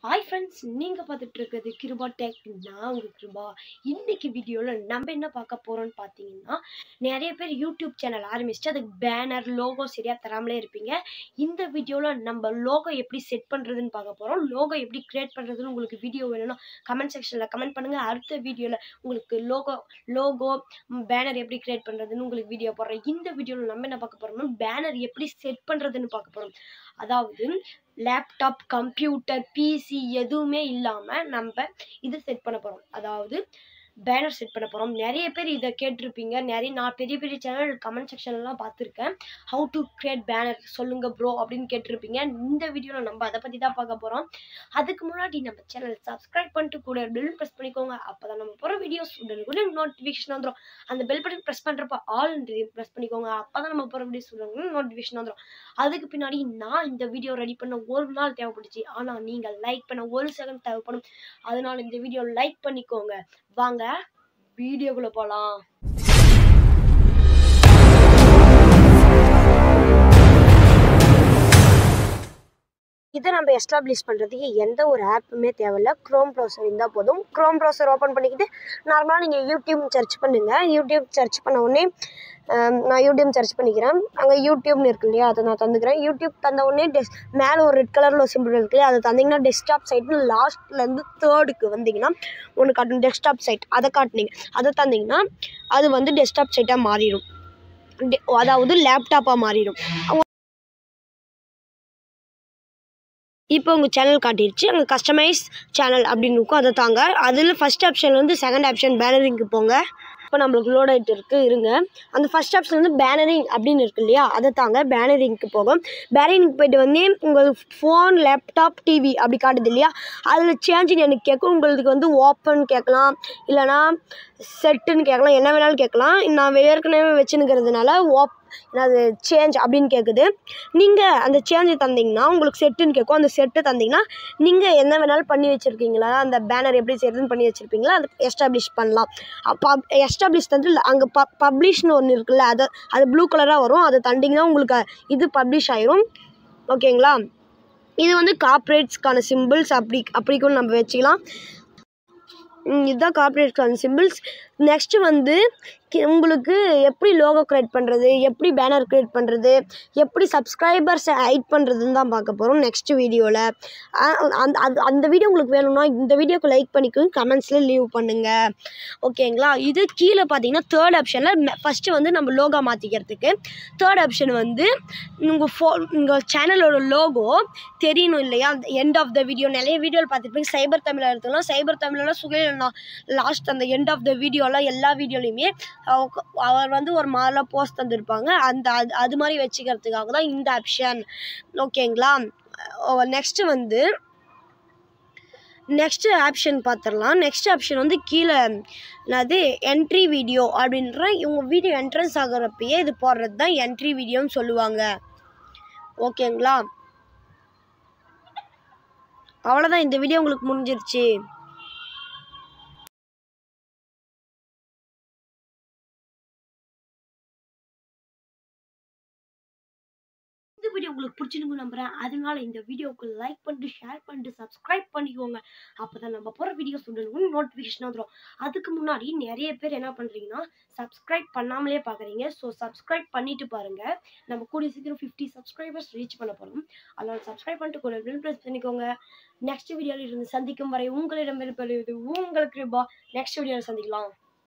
hi friends நீங்கள் பார்த்துட்டு இருக்கிறது கிருபா டெக் நான் உங்கள் கிருபா இன்னைக்கு வீடியோவில் நம்ம என்ன பார்க்க போகிறோம்னு பார்த்தீங்கன்னா நிறைய பேர் யூடியூப் சேனல் ஆரம்பிச்சுட்டு அதுக்கு பேனர் லோகோ சரியாக தராமலே இருப்பீங்க இந்த வீடியோவில் நம்ம லோகோ எப்படி செட் பண்ணுறதுன்னு பார்க்க போகிறோம் லோகோ எப்படி க்ரியேட் பண்ணுறதுன்னு உங்களுக்கு வீடியோ வேணும்னா கமெண்ட் செக்ஷனில் கமெண்ட் பண்ணுங்கள் அடுத்த வீடியோவில் உங்களுக்கு லோகோ லோகோ பேனர் எப்படி க்ரியேட் பண்ணுறதுன்னு உங்களுக்கு வீடியோ போடுறேன் இந்த வீடியோவில் நம்ம என்ன பார்க்க போகிறோம்னா பேனர் எப்படி செட் பண்ணுறதுன்னு பார்க்க போகிறோம் அதாவது லேப்டாப் கம்ப்யூட்டர் பிசி எதுவுமே இல்லாமல் நம்ம இது செட் பண்ண போகிறோம் அதாவது பேனர் செட் பண்ண போகிறோம் நிறைய பேர் இதை கேட்டிருப்பீங்க நிறைய நான் பெரிய பெரிய சேனல் கமெண்ட் செக்ஷன்லாம் பார்த்துருக்கேன் ஹவு டு கிரியேட் பேனர் சொல்லுங்க ப்ரோ அப்படின்னு கேட்டிருப்பீங்க இந்த வீடியோவில் நம்ம அதை பற்றி தான் பார்க்க போகிறோம் அதுக்கு முன்னாடி நம்ம சேனல் சப்ஸ்கிரைப் பண்ணிட்டு கூட பெல் ப்ரெஸ் பண்ணிக்கோங்க அப்போ தான் நம்ம போகிற வீடியோஸ் உடனுக்குள்ள நோட்டிஃபிகேஷன் வந்துடும் அந்த பெல் பட்டன் ப்ரெஸ் பண்ணுறப்ப ஆல் ப்ரெஸ் பண்ணிக்கோங்க அப்போ தான் நம்ம போகிற வீடியோஸ் உடனுக்குள்ள நோட்டிஃபிகேஷன் வந்துடும் அதுக்கு பின்னாடி நான் இந்த வீடியோ ரெடி பண்ண ஒரு நாள் தேவைப்பட்டுச்சு ஆனால் நீங்கள் லைக் பண்ண ஒரு செகண்ட் தேவைப்படும் அதனால இந்த வீடியோ லைக் பண்ணிக்கோங்க வாங்க வீடியோக்குள்ளே போகலாம் இதை நம்ம எஸ்டாப்ளிஷ் பண்ணுறதுக்கு எந்த ஒரு ஆப்புமே தேவையில்ல க்ரோம் ப்ரௌசர் இருந்தால் போதும் க்ரோம் ப்ரௌசர் ஓப்பன் பண்ணிக்கிட்டு நார்மலாக நீங்கள் யூடியூப் சர்ச் பண்ணுங்கள் யூடியூப் சர்ச் பண்ண உடனே ஆம், நான் யூடியூப் சர்ச் பண்ணிக்கிறேன் அங்கே யூடியூப்னு இருக்கு இல்லையா அதை நான் தந்துக்கிறேன் யூடியூப் தந்த உடனே டெஸ் மேலே ஒரு ரெட் கலரில் ஒரு சிம்பிள் இருக்கு இல்லையா அதை தந்தீங்கன்னா டெஸ்க்டாப் சைட்னு லாஸ்ட்லேருந்து தேர்டுக்கு வந்தீங்கன்னா ஒன்று காட்டும் டெஸ்க்டாப் சைட் அதை காட்டுனீங்க அதை தந்தீங்கன்னா அது வந்து டெஸ்க்டாப் சைட்டாக மாறிடும் டெ- அதாவது லேப்டாப்பாக மாறிடும் இப்போ உங்கள் சேனல் காட்டிடுச்சு அங்கே கஸ்டமைஸ் சேனல் அப்படின்னு இருக்கும் அதை தாங்க அதில் ஃபஸ்ட் ஆப்ஷன் வந்து செகண்ட் ஆப்ஷன் பேனரிங்க்கு போங்க இப்போ நம்மளுக்கு லோட் ஆகிட்டு இருக்கு இருங்க அந்த ஃபஸ்ட் ஆப்ஷன் வந்து பேனரிங் அப்படின்னு இருக்கு இல்லையா அதை தாங்க பேனரிங்க்கு போகும் பேனரிங்க்கு போயிட்டு வந்து உங்கள் ஃபோன் லேப்டாப் டிவி அப்படி காட்டுது இல்லையா அதில் சேஞ்சுன்னு எனக்கு கேட்கும் உங்களுக்கு வந்து ஓப்பன் கேட்கலாம் இல்லைனா செட்டுன்னு கேட்கலாம் என்ன வேணாலும் கேட்கலாம் நான் ஏற்கனவே வச்சுன்னுக்கிறதுனால ஓப் அது சேஞ்ச் அப்படின்னு கேட்குது நீங்கள் அந்த சேஞ்சை தந்தீங்கன்னா உங்களுக்கு செட்டுன்னு கேட்கும் அந்த செட்டு தந்தீங்கன்னா நீங்கள் என்ன வேணாலும் பண்ணி வச்சுருக்கீங்களா அந்த பேனர் எப்படி செய்யறதுன்னு பண்ணி வச்சுருப்பீங்களா அதை எஸ்டாப்ளிஷ் பண்ணலாம் அப்போ எஸ்டாப்ளிஷ் தந்து அங்கே ப பப்ளிஷ்னு ஒன்று இருக்குல்ல அது அது ப்ளூ கலராக வரும் அதை தந்தீங்கன்னா உங்களுக்கு இது பப்ளிஷ் ஆயிரும் ஓகேங்களா இது வந்து கார்ப்பரேட்ஸ்க்கான சிம்பிள்ஸ் அப்படி அப்படி கூட நம்ம வச்சுக்கலாம் ம், இதுதான் கார்ப்பரேட்ஸ்க்கான சிம்பிள்ஸ் நெக்ஸ்ட்டு வந்து கி- உங்களுக்கு எப்படி லோகோ க்ரியேட் பண்ணுறது எப்படி பேனர் க்ரியேட் பண்ணுறது எப்படி சப்ஸ்கிரைபர்ஸை ஹைட் பண்ணுறதுன்னு தான் பார்க்க போகிறோம் நெக்ஸ்ட் வீடியோவில் அந்த அந்த அந்த வீடியோ உங்களுக்கு வேணும்னா இந்த வீடியோக்கு லைக் பண்ணிக்கோங்க கமெண்ட்ஸில் லீவ் பண்ணுங்கள் ஓகேங்களா இது கீழே பார்த்தீங்கன்னா தேர்ட் ஆப்ஷனில் ஃபஸ்ட்டு வந்து நம்ம லோகோ மாற்றிக்கிறதுக்கு தேர்ட் ஆப்ஷன் வந்து உங்கள் ஃபோ உங்கள் சேனலோட லோகோ தெரியணும் இல்லையா எண்ட் ஆஃப் த வீடியோ நிறைய வீடியோவில் பார்த்துருப்பீங்க சைபர் தமிழ் எடுத்துக்கலாம் சைபர் தமிழில் சுகையில் லாஸ்ட் அந்த எண்ட் ஆஃப் த வீடியோலாம் எல்லா வீடியோலையுமே அவ- அவர் வந்து ஒரு மாதிரிலாம் போஸ்ட் தந்திருப்பாங்க அந்த அது அது மாதிரி வச்சுக்கிறதுக்காக தான் இந்த ஆப்ஷன் ஓகேங்களா நெக்ஸ்ட்டு வந்து நெக்ஸ்ட் ஆப்ஷன் பார்த்துடலாம் நெக்ஸ்ட் ஆப்ஷன் வந்து கீழே என்னது என்ட்ரி வீடியோ அப்படின்ற இவங்க வீடியோ என்ட்ரன்ஸ் ஆகிறப்பயே இது போடுறது தான் என்ட்ரி வீடியோன்னு சொல்லுவாங்க ஓகேங்களா அவ்வளோதான் இந்த வீடியோ உங்களுக்கு முடிஞ்சிருச்சு இந்த வீடியோ உங்களுக்கு பிடிச்சிருக்கு நம்புறேன் அதனால இந்த வீடியோவுக்கு லைக் பண்ணிட்டு ஷேர் பண்ணிட்டு சப்ஸ்கிரைப் பண்ணிக்கோங்க அப்போ தான் நம்ம போகிற வீடியோஸ் உடனே நோட்டிஃபிகேஷன் வந்துடும் அதுக்கு முன்னாடி நிறைய பேர் என்ன பண்ணுறீங்கன்னா சப்ஸ்கிரைப் பண்ணாமலே பார்க்குறீங்க ஸோ சப்ஸ்கிரைப் பண்ணிட்டு பாருங்க நம்ம கூடிய சீக்கிரம் ஃபிஃப்டி சப்ஸ்கிரைபர்ஸ் ரீச் பண்ண போகிறோம் அதனால சப்ஸ்கிரைப் பண்ணிட்டு கூட பில் ப்ரெஸ் பண்ணிக்கோங்க நெக்ஸ்ட் வீடியோவில் இருந்து சந்திக்கும் வரை உங்களிடம் விருப்பது உங்களுக்கு நெக்ஸ்ட் வீடியோவில் சந்திக்கலாம்